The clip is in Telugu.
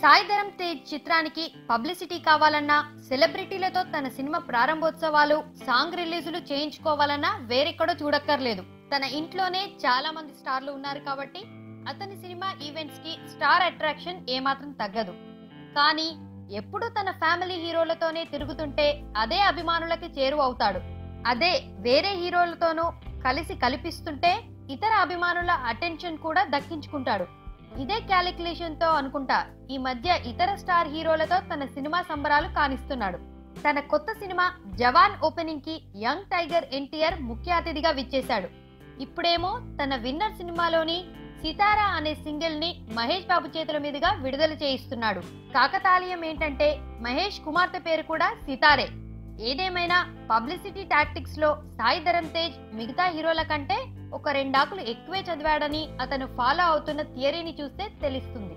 సాయి ధరమ్ తేజ్ చిత్రానికి పబ్లిసిటీ కావాలన్నా సెలబ్రిటీలతో తన సినిమా ప్రారంభోత్సవాలు సాంగ్ రిలీజులు చేయించుకోవాలన్నా వేరెక్కడో చూడక్కర్లేదు తన ఇంట్లోనే చాలా మంది స్టార్లు ఉన్నారు కాబట్టి అతని సినిమా ఈవెంట్స్ కి స్టార్ అట్రాక్షన్ ఏమాత్రం తగ్గదు కానీ ఎప్పుడు తన ఫ్యామిలీ హీరోలతోనే తిరుగుతుంటే అదే అభిమానులకి చేరువ అవుతాడు అదే వేరే హీరోలతోనూ కలిసి కల్పిస్తుంటే ఇతర అభిమానుల అటెన్షన్ కూడా దక్కించుకుంటాడు ఇదే క్యాలిక్యులేషన్ తో అనుకుంటా ఈ మధ్య ఇతర స్టార్ హీరోలతో తన సినిమా సంబరాలు కానిస్తున్నాడు తన కొత్త సినిమా జవాన్ ఓపెనింగ్ కి యంగ్ టైగర్ ఎన్టీఆర్ ముఖ్య అతిథిగా విచ్చేశాడు ఇప్పుడేమో తన విన్నర్ సినిమాలోని సితారా అనే సింగిల్ ని మహేష్ బాబు చేతుల మీదుగా విడుదల చేయిస్తున్నాడు కాకతాళీయం ఏంటంటే మహేష్ కుమార్తె పేరు కూడా సితారే ఏదేమైనా పబ్లిసిటీ టాక్టిక్స్ లో సాయి ధరమ్ తేజ్ మిగతా హీరోల కంటే ఒక రెండాకులు ఎక్కువే చదివాడని అతను ఫాలో అవుతున్న థియరీని చూస్తే తెలుస్తుంది